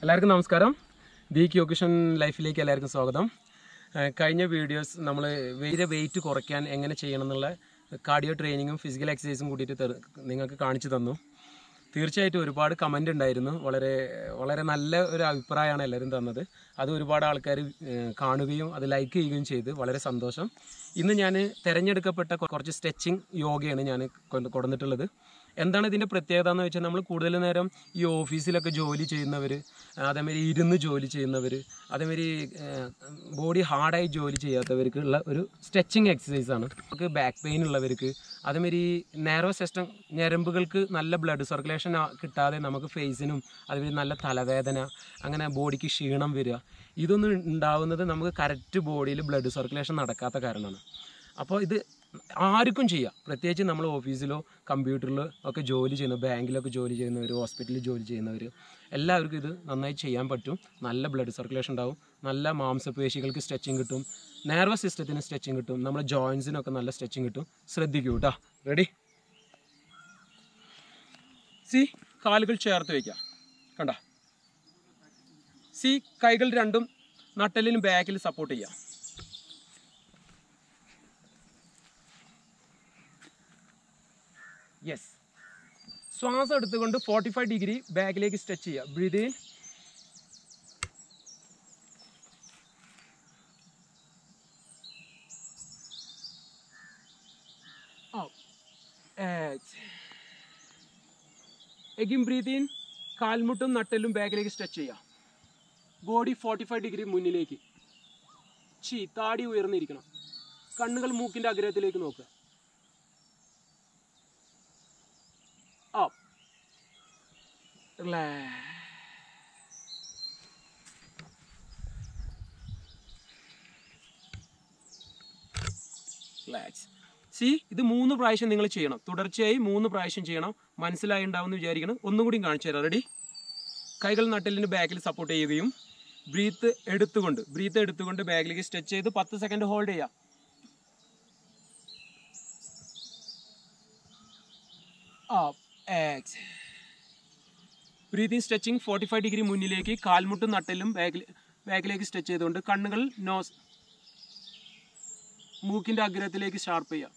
എല്ലാവർക്കും നമസ്കാരം ദി ക്യോക്കുഷൻ ലൈഫിലേക്ക് എല്ലാവർക്കും സ്വാഗതം ഏഹ് കഴിഞ്ഞ വീഡിയോസ് നമ്മൾ വെയിറ്റ് വെയിറ്റ് കുറയ്ക്കാൻ എങ്ങനെ ചെയ്യണം എന്നുള്ള കാർഡിയോ ട്രെയിനിങ്ങും ഫിസിക്കൽ എക്സസൈസും കൂട്ടിയിട്ട് തെർ- നിങ്ങൾക്ക് കാണിച്ചു തന്നു തീർച്ചയായിട്ടും ഒരുപാട് കമൻ്റ് ഉണ്ടായിരുന്നു വളരെ വളരെ നല്ല ഒരു അഭിപ്രായമാണ് എല്ലാവരും തന്നത് അത് ഒരുപാട് ആൾക്കാർ കാണുകയും അത് ലൈക്ക് ചെയ്യുകയും ചെയ്ത് വളരെ സന്തോഷം ഇന്ന് ഞാൻ തിരഞ്ഞെടുക്കപ്പെട്ട കൊ- കുറച്ച് സ്ട്രെച്ചിങ് യോഗയാണ് ഞാൻ കൊണ്ട് കൊടുത്തിട്ടുള്ളത് എന്താണ് ഇതിൻ്റെ പ്രത്യേകത എന്ന് വെച്ചാൽ നമ്മൾ കൂടുതൽ നേരം ഈ ഓഫീസിലൊക്കെ ജോലി ചെയ്യുന്നവർ അതേമാതിരി ഇരുന്ന് ജോലി ചെയ്യുന്നവർ അതേമാതിരി ബോഡി ഹാർഡായി ജോലി ചെയ്യാത്തവർക്കുള്ള ഒരു സ്ട്രെച്ചിങ് എക്സസൈസ് ആണ് നമുക്ക് ബാക്ക് പെയിൻ ഉള്ളവർക്ക് അതേമാതിരി നാരോ സിസ്റ്റം ഞരമ്പുകൾക്ക് നല്ല ബ്ലഡ് സർക്കുലേഷൻ കിട്ടാതെ നമുക്ക് ഫേസിനും അതുമാതിരി നല്ല തലവേദന അങ്ങനെ ബോഡിക്ക് ക്ഷീണം വരിക ഇതൊന്നും ഉണ്ടാവുന്നത് നമുക്ക് കറക്റ്റ് ബോഡിയിൽ ബ്ലഡ് സർക്കുലേഷൻ നടക്കാത്ത കാരണമാണ് അപ്പോൾ ഇത് ആർക്കും ചെയ്യാം പ്രത്യേകിച്ച് നമ്മൾ ഓഫീസിലോ കമ്പ്യൂട്ടറിലോ ഒക്കെ ജോലി ചെയ്യുന്ന ബാങ്കിലൊക്കെ ജോലി ചെയ്യുന്നവർ ഹോസ്പിറ്റലിൽ ജോലി ചെയ്യുന്നവർ എല്ലാവർക്കും ഇത് നന്നായി ചെയ്യാൻ പറ്റും നല്ല ബ്ലഡ് സർക്കുലേഷൻ ഉണ്ടാവും നല്ല മാംസപേശികൾക്ക് സ്ട്രെച്ചിങ് കിട്ടും നെർവസ് സിസ്റ്റത്തിന് സ്ട്രെച്ചിങ് കിട്ടും നമ്മുടെ ജോയിൻസിനൊക്കെ നല്ല സ്ട്രെച്ചിങ് കിട്ടും ശ്രദ്ധിക്കൂ കേട്ടോ റെഡി സി കാലുകൾ ചേർത്ത് വയ്ക്കുക കണ്ട സി കൈകൾ രണ്ടും നട്ടലിനും ബാക്കിൽ സപ്പോർട്ട് ചെയ്യാം യെസ് ശ്വാസം എടുത്തുകൊണ്ട് ഫോർട്ടി ഫൈവ് ഡിഗ്രി ബാക്കിലേക്ക് സ്ട്രെച്ച് ചെയ്യുക breathe in again breathe in കാൽമുട്ടും നട്ടലും ബാക്കിലേക്ക് സ്ട്രെച്ച് ചെയ്യുക ബോഡി ഫോർട്ടി ഫൈവ് ഡിഗ്രി മുന്നിലേക്ക് ചി താടി ഉയർന്നിരിക്കണം കണ്ണുകൾ മൂക്കിന്റെ അഗ്രഹത്തിലേക്ക് നോക്കുക up. Relax. റിലാക്സ് സി ഇത് മൂന്ന് പ്രാവശ്യം നിങ്ങൾ ചെയ്യണം തുടർച്ചയായി മൂന്ന് പ്രാവശ്യം ചെയ്യണം മനസ്സിലായി ഉണ്ടാവുമെന്ന് വിചാരിക്കണം ഒന്നും കൂടി കാണിച്ചു തരാം റെഡി കൈകൾ നട്ടലിന് ബാക്കിൽ സപ്പോർട്ട് ചെയ്യുകയും ബ്രീത്ത് എടുത്തുകൊണ്ട് ബ്രീത്ത് എടുത്തുകൊണ്ട് ബാക്കിലേക്ക് സ്ട്രെച്ച് ചെയ്ത് പത്ത് സെക്കൻഡ് ഹോൾഡ് ചെയ്യാം up exhale breathing stretching forty five degree മുന്നിലേക്ക് കാൽമുട്ടും നട്ടലും ബാക്കിൽ ബാക്കിലേക്ക് സ്ട്രെച്ച് ചെയ്തുകൊണ്ട് കണ്ണുകൾ നോസ് മൂക്കിന്റെ അഗ്രഹത്തിലേക്ക് ഷാർപ്പ് ചെയ്യാം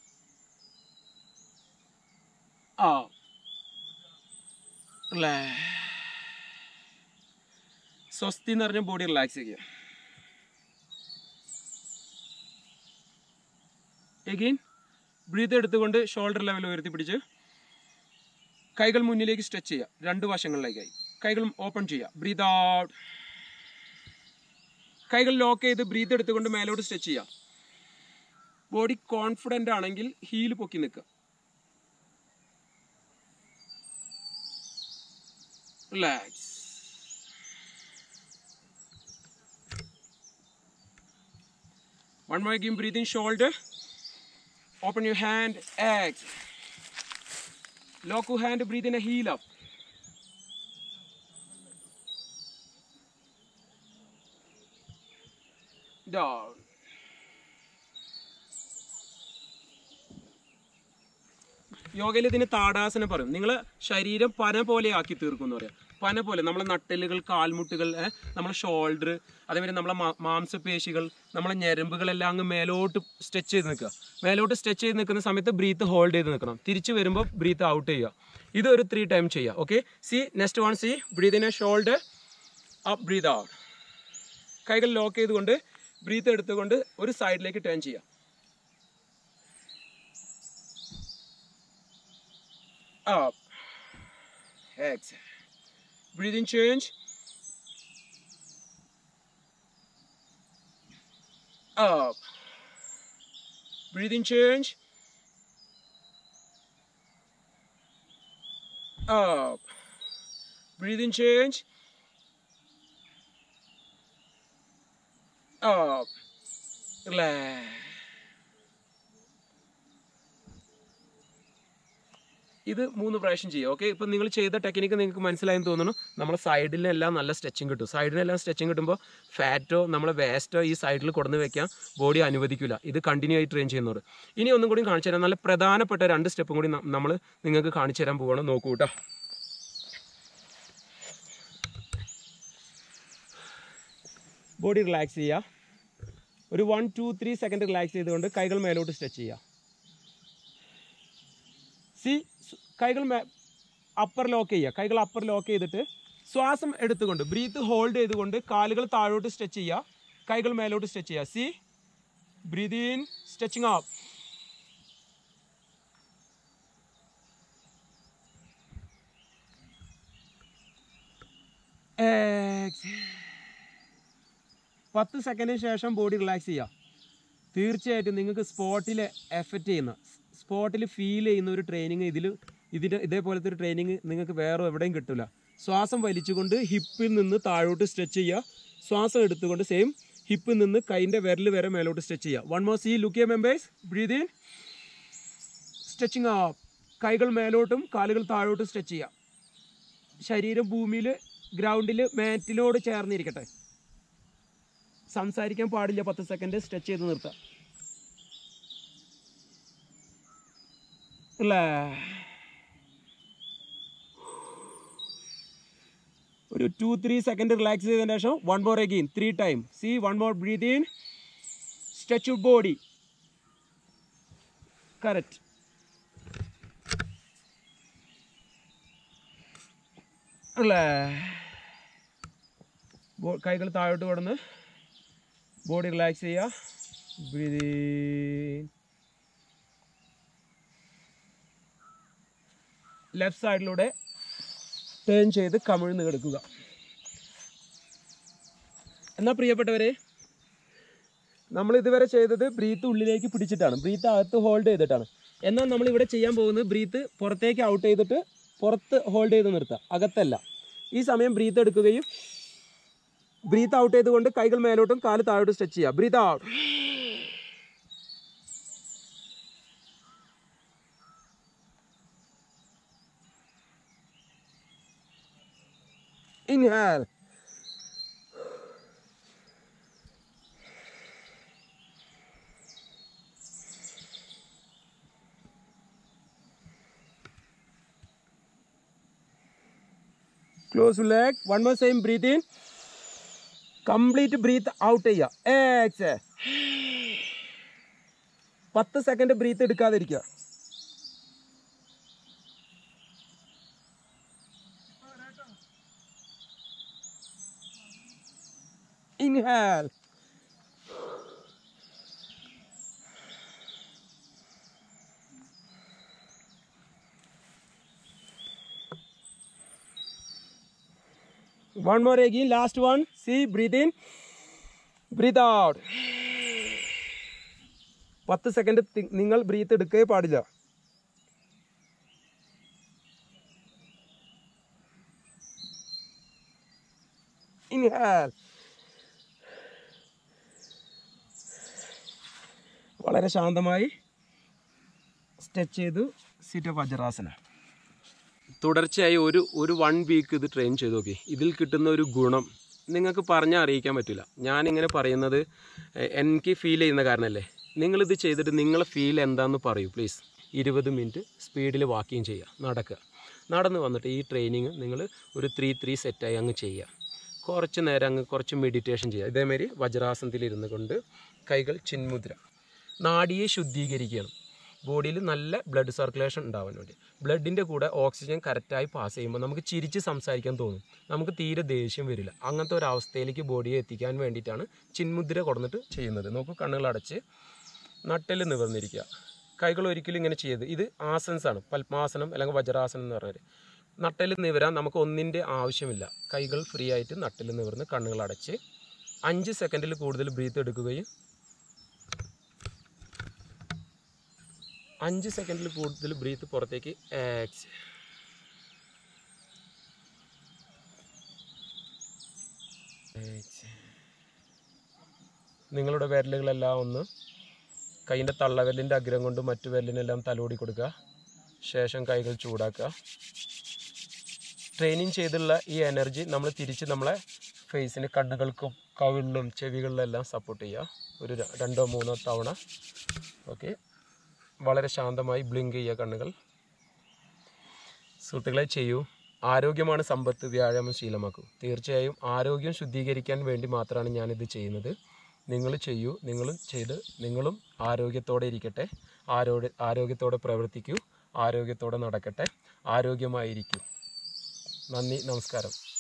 ആ റിലാക്സ്. സ്വസ്തി എന്ന് പറഞ്ഞ ബോഡി റിലാക്സ് ചെയ്യുക എഗെയിൻ ബ്രീത്ത് എടുത്തുകൊണ്ട് ഷോൾഡർ ലെവൽ ഉയർത്തി പിടിച്ച് കൈകൾ മുന്നിലേക്ക് സ്ട്രെച്ച് ചെയ്യുക രണ്ട് വശങ്ങളിലേക്കായി കൈകൾ ഓപ്പൺ ചെയ്യുക ബ്രീത്ത് ഔട്ട് കൈകൾ ലോക്ക് ചെയ്ത് ബ്രീത്ത് എടുത്തുകൊണ്ട് മേലോട്ട് സ്ട്രെച്ച് ചെയ്യുക ബോഡി കോൺഫിഡൻ്റ് ആണെങ്കിൽ ഹീൽ പൊക്കി നിൽക്കുക relax One more again, breathe in shoulder. Open your hand, exhale. Lock your hand, breathe in a heel up. Down. യോഗയിൽ ഇതിന് താടാസനം പറയും നിങ്ങൾ ശരീരം പന പോലെ ആക്കി തീർക്കും എന്ന് പറയാം പന പോലെ നമ്മളെ നട്ടലുകൾ കാൽമുട്ടുകൾ ഏ, നമ്മളെ ഷോൾഡർ അതേപോലെ നമ്മളെ മാ- മാംസപേശികൾ നമ്മളെ ഞരമ്പുകളെല്ലാം അങ്ങ് മേലോട്ട് സ്ട്രെച്ച് ചെയ്ത് നിൽക്കുക മേലോട്ട് സ്ട്രെച്ച് ചെയ്ത് നിൽക്കുന്ന സമയത്ത് ബ്രീത്ത് ഹോൾഡ് ചെയ്ത് നിൽക്കണം തിരിച്ചു വരുമ്പോൾ ബ്രീത്ത് ഔട്ട് ചെയ്യുക ഇത് ഒരു ത്രീ ടൈം ചെയ്യുക okay see next one see breathe in uh shoulder up breathe out കൈകൾ ലോക്ക് ചെയ്തുകൊണ്ട് ബ്രീത്ത് എടുത്തുകൊണ്ട് ഒരു സൈഡിലേക്ക് ടേൺ ചെയ്യുക up. Exhale. Breathing change. Up. Breathing change. Up. Breathing change. Up. Relax. ഇത് മൂന്ന് പ്രാവശ്യം ചെയ്യുക ഓക്കെ ഇപ്പം നിങ്ങൾ ചെയ്ത ടെക്നിക്ക് നിങ്ങൾക്ക് മനസ്സിലായെന്ന് തോന്നുന്നു നമ്മളെ സൈഡിലെല്ലാം നല്ല സ്ട്രെച്ചിങ് കിട്ടും സൈഡിനെല്ലാം സ്ട്രെച്ചിങ് കിട്ടുമ്പോൾ ഫാറ്റോ നമ്മളെ വേസ്റ്റോ ഈ സൈഡിൽ കൊടുന്ന് വെക്കാൻ ബോഡി അനുവദിക്കില്ല ഇത് കണ്ടിന്യൂ ആയി ട്രെയിൻ ചെയ്യുന്നവർ ഇനി ഒന്നും കൂടി കാണിച്ചു തരാം നല്ല പ്രധാനപ്പെട്ട രണ്ട് സ്റ്റെപ്പും കൂടി നമ്മൾ നിങ്ങൾക്ക് കാണിച്ചു തരാൻ പോവാണ് നോക്കൂ കേട്ടോ ബോഡി റിലാക്സ് ചെയ്യുക ഒരു one two three second relax ചെയ്തുകൊണ്ട് കൈകൾ മേലോട്ട് സ്ട്രെച്ച് ചെയ്യുക സി കൈകൾ അപ്പർ ലോക്ക് ചെയ്യുക കൈകൾ അപ്പർ ലോക്ക് ചെയ്തിട്ട് ശ്വാസം എടുത്തുകൊണ്ട് ബ്രീത്ത് ഹോൾഡ് ചെയ്തുകൊണ്ട് കാലുകൾ താഴോട്ട് സ്ട്രെച്ച് ചെയ്യുക കൈകൾ മേലോട്ട് സ്ട്രെച്ച് ചെയ്യുക see breathe in stretching up പത്ത് സെക്കൻഡിന് ശേഷം ബോഡി റിലാക്സ് ചെയ്യുക തീർച്ചയായിട്ടും നിങ്ങൾക്ക് സ്പോട്ടിൽ എഫക്റ്റ് ചെയ്യുന്ന സ്പോട്ടിൽ ഫീൽ ചെയ്യുന്ന ഒരു ട്രെയിനിങ് ഇതിൽ ഇതിൻ്റെ ഇതേപോലത്തെ ഒരു ട്രെയിനിങ് നിങ്ങൾക്ക് വേറെ എവിടെയും കിട്ടില്ല ശ്വാസം വലിച്ചുകൊണ്ട് ഹിപ്പിൽ നിന്ന് താഴോട്ട് സ്ട്രെച്ച് ചെയ്യുക ശ്വാസം എടുത്തുകൊണ്ട് സെയിം ഹിപ്പിൽ നിന്ന് കൈൻ്റെ വിരൽ വരെ മേലോട്ട് സ്ട്രെച്ച് ചെയ്യുക വൺ മോർ സി ലുക്കിയ മെമ്പേഴ്സ് ബ്രീത് ഇൻ സ്ട്രെച്ചിങ് ആ കൈകൾ മേലോട്ടും കാലുകൾ താഴോട്ടും സ്ട്രെച്ച് ചെയ്യുക ശരീരം ഭൂമിയിൽ ഗ്രൗണ്ടിൽ മാറ്റിനോട് ചേർന്നിരിക്കട്ടെ സംസാരിക്കാൻ പാടില്ല പത്ത് സെക്കൻഡ് സ്ട്രെച്ച് ചെയ്ത് നിർത്താം അല്ലേ ഒരു ടു ത്രീ സെക്കൻഡ് റിലാക്സ് ചെയ്തതിന് ശേഷം one more again three time see one more breathe in stretch body correct അല്ലേ ബോ- കൈകൾ താഴോട്ട് കൊടുന്ന് ബോഡി റിലാക്സ് ചെയ്യുക ബ്രീത് ലെഫ്റ്റ് സൈഡിലൂടെ ടേൺ ചെയ്ത് കമിഴ്ന്ന് കിടക്കുക എന്നാൽ പ്രിയപ്പെട്ടവരെ നമ്മൾ ഇതുവരെ ചെയ്തത് ബ്രീത്ത് ഉള്ളിലേക്ക് പിടിച്ചിട്ടാണ് ബ്രീത്ത് അകത്ത് ഹോൾഡ് ചെയ്തിട്ടാണ് എന്നാൽ നമ്മൾ ഇവിടെ ചെയ്യാൻ പോകുന്നത് ബ്രീത്ത് പുറത്തേക്ക് ഔട്ട് ചെയ്തിട്ട് പുറത്ത് ഹോൾഡ് ചെയ്ത് നിർത്തുക അകത്തല്ല ഈ സമയം ബ്രീത്ത് എടുക്കുകയും ബ്രീത്ത് ഔട്ട് ചെയ്തുകൊണ്ട് കൈകൾ മേലോട്ടും കാല് താഴോട്ടും സ്ട്രെച്ച് ചെയ്യുക breathe out Inhale. Close leg. One more same. Breathe in. Complete breath out ചെയ്യുക എക്സ് പത്ത് സെക്കൻഡ് ബ്രീത്ത് എടുക്കാതിരിക്കുക Inhale. One more again, last one. See, breathe in, breathe out. പത്ത് സെക്കൻഡ് നിങ്ങൾ ബ്രീത്ത് എടുക്കുകയേ പാടില്ല Inhale. വളരെ ശാന്തമായി സ്ട്രെച്ച് ചെയ്തു സിറ്റ് വജ്രാസന തുടർച്ചയായി ഒരു ഒരു വൺ വീക്ക് ഇത് ട്രെയിൻ ചെയ്ത് നോക്കി ഇതിൽ കിട്ടുന്ന ഒരു ഗുണം നിങ്ങൾക്ക് പറഞ്ഞാൽ അറിയിക്കാൻ പറ്റില്ല ഞാനിങ്ങനെ പറയുന്നത് എ- എനിക്ക് ഫീൽ ചെയ്യുന്ന കാരണമല്ലേ നിങ്ങളിത് ചെയ്തിട്ട് നിങ്ങളെ ഫീൽ എന്താണെന്ന് പറയൂ പ്ലീസ് ഇരുപത് മിനിറ്റ് സ്പീഡിൽ വാക്കിങ് ചെയ്യുക നടക്കുക നടന്ന് വന്നിട്ട് ഈ ട്രെയിനിങ് നിങ്ങൾ ഒരു ത്രീ ത്രീ സെറ്റായി അങ്ങ് ചെയ്യുക കുറച്ച് നേരം അങ്ങ് കുറച്ച് മെഡിറ്റേഷൻ ചെയ്യുക ഇതേമാതിരി വജ്രാസനത്തിൽ ഇരുന്ന് കൊണ്ട് കൈകൾ ചിന്മുദ്ര നാഡിയെ ശുദ്ധീകരിക്കണം ബോഡിയിൽ നല്ല ബ്ലഡ് സർക്കുലേഷൻ ഉണ്ടാവാൻ വേണ്ടി ബ്ലഡിൻ്റെ കൂടെ ഓക്സിജൻ കറക്റ്റായി പാസ് ചെയ്യുമ്പോൾ നമുക്ക് ചിരിച്ച് സംസാരിക്കാൻ തോന്നും നമുക്ക് തീരെ ദേഷ്യം വരില്ല അങ്ങനത്തെ ഒരു അവസ്ഥയിലേക്ക് ബോഡിയെ എത്തിക്കാൻ വേണ്ടിയിട്ടാണ് ചിന്മുദ്ര കൊടുത്തിട്ട് ചെയ്യുന്നത് നോക്കൂ കണ്ണുകൾ അടച്ച് നട്ടിൽ നിവർന്നിരിക്കുക കൈകൾ ഒരിക്കലും ഇങ്ങനെ ചെയ്യരുത് ഇത് ആസൻസ് ആണ് പത്മാസനം അല്ലെങ്കിൽ വജ്രാസനം എന്ന് പറഞ്ഞാൽ നട്ടിൽ നിവരാൻ നമുക്ക് ഒന്നിൻ്റെ ആവശ്യമില്ല കൈകൾ ഫ്രീ ആയിട്ട് നട്ടിൽ നിവർന്ന് കണ്ണുകൾ അടച്ച് അഞ്ച് സെക്കൻഡിൽ കൂടുതൽ ബ്രീത്ത് എടുക്കുകയും അഞ്ച് സെക്കൻഡിൽ കൂടുതൽ ബ്രീത്ത് പുറത്തേക്ക് എക്സ് നിങ്ങളുടെ വിരലുകളെല്ലാം ഒന്ന് കൈയിൻ്റെ തള്ളവിരലിൻ്റെ അഗ്രം കൊണ്ട് മറ്റു വിരലിനെല്ലാം തലോടി കൊടുക്കുക ശേഷം കൈകൾ ചൂടാക്കുക ട്രെയിനിങ് ചെയ്തുള്ള ഈ എനർജി നമ്മൾ തിരിച്ച് നമ്മളെ ഫേസിന് കണ്ണുകൾക്കും കവിളിലും ചെവികളിലെല്ലാം സപ്പോർട്ട് ചെയ്യുക ഒരു ര- രണ്ടോ മൂന്നോ തവണ ഓക്കെ വളരെ ശാന്തമായി ബ്ലിങ്ക് ചെയ്യുക കണ്ണുകൾ സുഹൃത്തുക്കളെ ചെയ്യൂ ആരോഗ്യമാണ് സമ്പത്ത് വ്യായാമം ശീലമാക്കും തീർച്ചയായും ആരോഗ്യം ശുദ്ധീകരിക്കാൻ വേണ്ടി മാത്രമാണ് ഞാനിത് ചെയ്യുന്നത് നിങ്ങൾ ചെയ്യൂ നിങ്ങളും ചെയ്ത് നിങ്ങളും ആരോഗ്യത്തോടെ ഇരിക്കട്ടെ ആരോഗ്യ ആരോഗ്യത്തോടെ പ്രവർത്തിക്കൂ ആരോഗ്യത്തോടെ നടക്കട്ടെ ആരോഗ്യമായിരിക്കൂ നന്ദി നമസ്കാരം